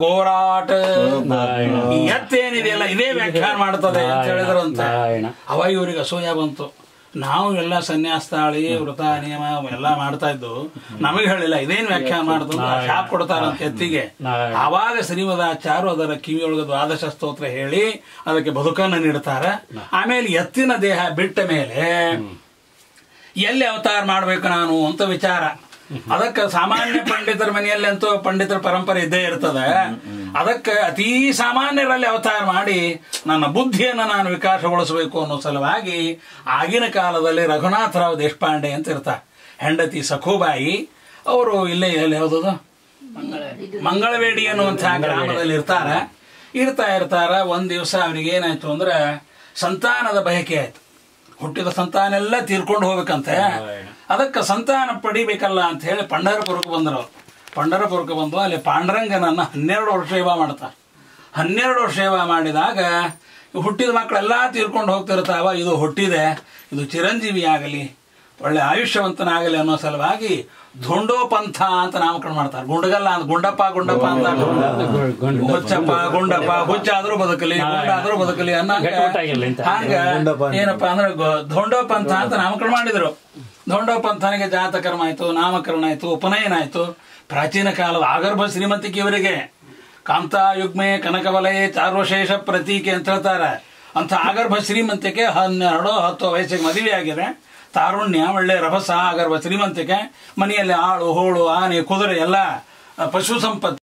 ಹೋರಾಟ ಈ ಎತ್ತೇನಿದೆಯಲ್ಲ ಇದೇ ವ್ಯಾಖ್ಯಾನ ಮಾಡ್ತದೆ ಅಂತ ಹೇಳಿದ್ರಂತ ನಾರಾಯಣ ಅವಾಗ ಇವ್ರಿಗೆ ಅಸೂಯ ಬಂತು ನಾವು ಎಲ್ಲ ಸನ್ಯಾಸ ತಾಳಿ ವೃತ ನಿಯಮ ಎಲ್ಲ ಮಾಡ್ತಾ ಇದ್ದು ನಮಗೆ ಹೇಳಿಲ್ಲ ಇದೇನ್ ವ್ಯಾಖ್ಯಾನ ಮಾಡುದು ಶಾಪ್ ಕೊಡ್ತಾರಂತ ಎತ್ತಿಗೆ ನಾರಾಯಣ. ಆವಾಗ ಶ್ರೀಮದಾಚಾರ್ಯ ಅದರ ಕಿವಿಯೊಳಗೆ ದ್ವಾದಶ ಸ್ತೋತ್ರ ಹೇಳಿ ಅದಕ್ಕೆ ಬದುಕನ್ನು ನೀಡ್ತಾರೆ ಆಮೇಲೆ ಎತ್ತಿನ ದೇಹ ಬಿಟ್ಟ ಮೇಲೆ ಎಲ್ಲಿ ಅವತಾರ ಮಾಡ್ಬೇಕು ನಾನು ಅಂತ ವಿಚಾರ ಅದಕ್ಕೆ ಸಾಮಾನ್ಯ ಪಂಡಿತರ ಮನೆಯಲ್ಲಿ ಅಂತೂ ಪಂಡಿತರ ಪರಂಪರೆ ಇದ್ದೇ ಇರ್ತದೆ ಅದಕ್ಕೆ ಅತೀ ಸಾಮಾನ್ಯರಲ್ಲಿ ಅವತಾರ ಮಾಡಿ ನನ್ನ ಬುದ್ಧಿಯನ್ನು ನಾನು ವಿಕಾಸಗೊಳಿಸಬೇಕು ಅನ್ನೋ ಸಲುವಾಗಿ ಆಗಿನ ಕಾಲದಲ್ಲಿ ರಘುನಾಥರಾವ್ ದೇಶಪಾಂಡೆ ಅಂತ ಇರ್ತಾರೆ ಹೆಂಡತಿ ಸಖುಬಾಯಿ ಅವರು ಇಲ್ಲೇ ಎಲ್ಲಿ ಯಾವ್ದದು ಮಂಗಳವೇಡಿ ಅನ್ನುವಂಥ ಗ್ರಾಮದಲ್ಲಿ ಇರ್ತಾರೆ ಇರ್ತಾ ಇರ್ತಾರ ಒಂದ್ ದಿವಸ ಅವನಿಗೆ ಏನಾಯ್ತು ಅಂದ್ರೆ ಸಂತಾನದ ಬಯಕೆ ಆಯ್ತು ಹುಟ್ಟಿದ ಸಂತಾನ ಎಲ್ಲ ತೀರ್ಕೊಂಡು ಹೋಗ್ಬೇಕಂತೆ ಅದಕ್ಕೆ ಸಂತಾನ ಪಡಿಬೇಕಲ್ಲ ಅಂತ ಹೇಳಿ ಪಂಢರಪುರಕ್ಕೆ ಬಂದರು ಅವ್ರು. ಪಂಢರಪುರಕ್ಕೆ ಬಂದು ಅಲ್ಲಿ ಪಾಂಡುರಂಗನನ್ನ ಹನ್ನೆರಡು ವರ್ಷ ಸೇವಾ ಮಾಡ್ತಾರೆ ಹನ್ನೆರಡು ವರ್ಷ ಸೇವಾ ಮಾಡಿದಾಗ ಹುಟ್ಟಿದ ಮಕ್ಕಳೆಲ್ಲ ತೀರ್ಕೊಂಡು ಹೋಗ್ತಿರ್ತಾವ ಇದು ಹುಟ್ಟಿದೆ ಇದು ಚಿರಂಜೀವಿ ಆಗಲಿ ಒಳ್ಳೆ ಆಯುಷ್ಯವಂತನಾಗಲಿ ಅನ್ನೋ ಸಲುವಾಗಿ ಧುಂಡೋಪಂಥ ಅಂತ ನಾಮಕರಣ ಮಾಡ್ತಾರೆ ಗುಂಡಗಲ್ಲ ಅಂತ ಗುಂಡಪ್ಪ ಗುಂಡಪ್ಪ ಅಂತ ಹುಚ್ಚಪ್ಪ ಗುಂಡಪ್ಪ ಹುಚ್ಚಾದ್ರೂ ಬದುಕಲಿ ಗುಂಡಾದ್ರೂ ಬದುಕಲಿ ಅನ್ನಂಗ ಗಟ್ಟಿಮುಟ್ಟಾಗಿರ್ಲಿ ಅಂತ. ಹಂಗ ಏನಪ್ಪಾ ಅಂದ್ರೆ ಗೊ- ಧೋಂಡೋಪಂಥ ಅಂತ ನಾಮಕರಣ ಮಾಡಿದ್ರು ಧೋಂಡೋಪಂಥನಿಗೆ ಜಾತಕರ್ಮ ಆಯ್ತು ನಾಮಕರಣ ಆಯ್ತು ಉಪನಯನ ಆಯ್ತು ಪ್ರಾಚೀನ ಕಾಲದ ಆಗರ್ಭ ಶ್ರೀಮಂತಿಕೆ ಇವರಿಗೆ ಕಾಂತಾಯುಗ್ಮೆ ಕನಕವಲಯೇ ಚಾರ್ವಶೇಷ ಪ್ರತೀಕೆ ಅಂತ ಹೇಳ್ತಾರೆ ಅಂತ ಆಗರ್ಭ ಶ್ರೀಮಂತಿಕೆ ಹನ್ನೆರಡು ಹತ್ತು ವಯಸ್ಸಿಗೆ ಮದುವೆ ಆಗಿದೆ ತಾರುಣ್ಯ ಒಳ್ಳೆ ರಭಸ ಆಗರ್ಭ ಶ್ರೀಮಂತಿಕೆ ಮನೆಯಲ್ಲಿ ಆಳು ಹೋಳು ಆನೆ ಕುದುರೆ ಎಲ್ಲ ಆ, ಪಶು ಸಂಪತ್ತು